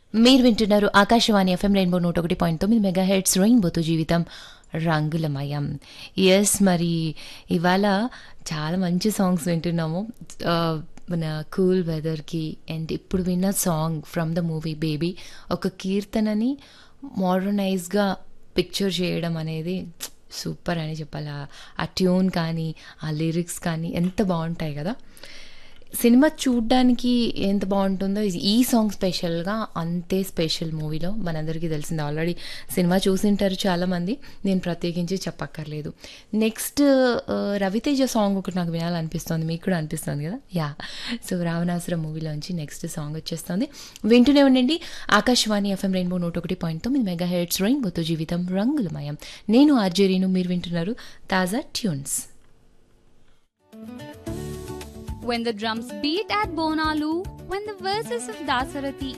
మీరు వింటున్నారు Akashvani FM rainbow నూట ఒకటి పాయింట్ తొమ్మిది మెగా హెడ్స్ రెయిన్బోతో జీవితం రంగులమయం ఎస్ మరి ఇవాళ చాలా మంచి సాంగ్స్ వింటున్నాము ఆ, మన కూల్ వెదర్కి అండ్ ఇప్పుడు విన్న song from the movie Baby ఒక కీర్తనని మోడర్నైజ్గా పిక్చర్ చేయడం అనేది సూపర్ అని చెప్పాలి ఆ- ఆ ట్యూన్ కానీ ఆ లిరిక్స్ కానీ ఎంత బాగుంటాయి కదా సినిమా చూడ్డానికి ఎంత బాగుంటుందో ఈ సాంగ్ స్పెషల్గా అంతే స్పెషల్ మూవీలో మనందరికీ తెలిసింది ఆల్రెడీ సినిమా చూసింటారు చాలామంది నేను ప్రత్యేకించి చెప్పక్కర్లేదు నెక్స్ట్ రవితేజ సాంగ్ ఒకటి నాకు వినాలనిపిస్తుంది మీకు కూడా అనిపిస్తుంది కదా యా సో రావణాసురం మూవీలోంచి నెక్స్ట్ సాంగ్ వచ్చేస్తుంది వింటూనే ఉండండి ఆకాశవాణి ఎఫ్ఎం రెయిన్బో నూట ఒకటి పాయింట్ తొమ్మిది మెగా హెడ్స్ రెయిన్బోతో జీవితం రంగులమయం నేను ఆర్జేరీను మీరు వింటున్నారు తాజా tunes When the drums beat at Bonalu, when the verses of Dasarathi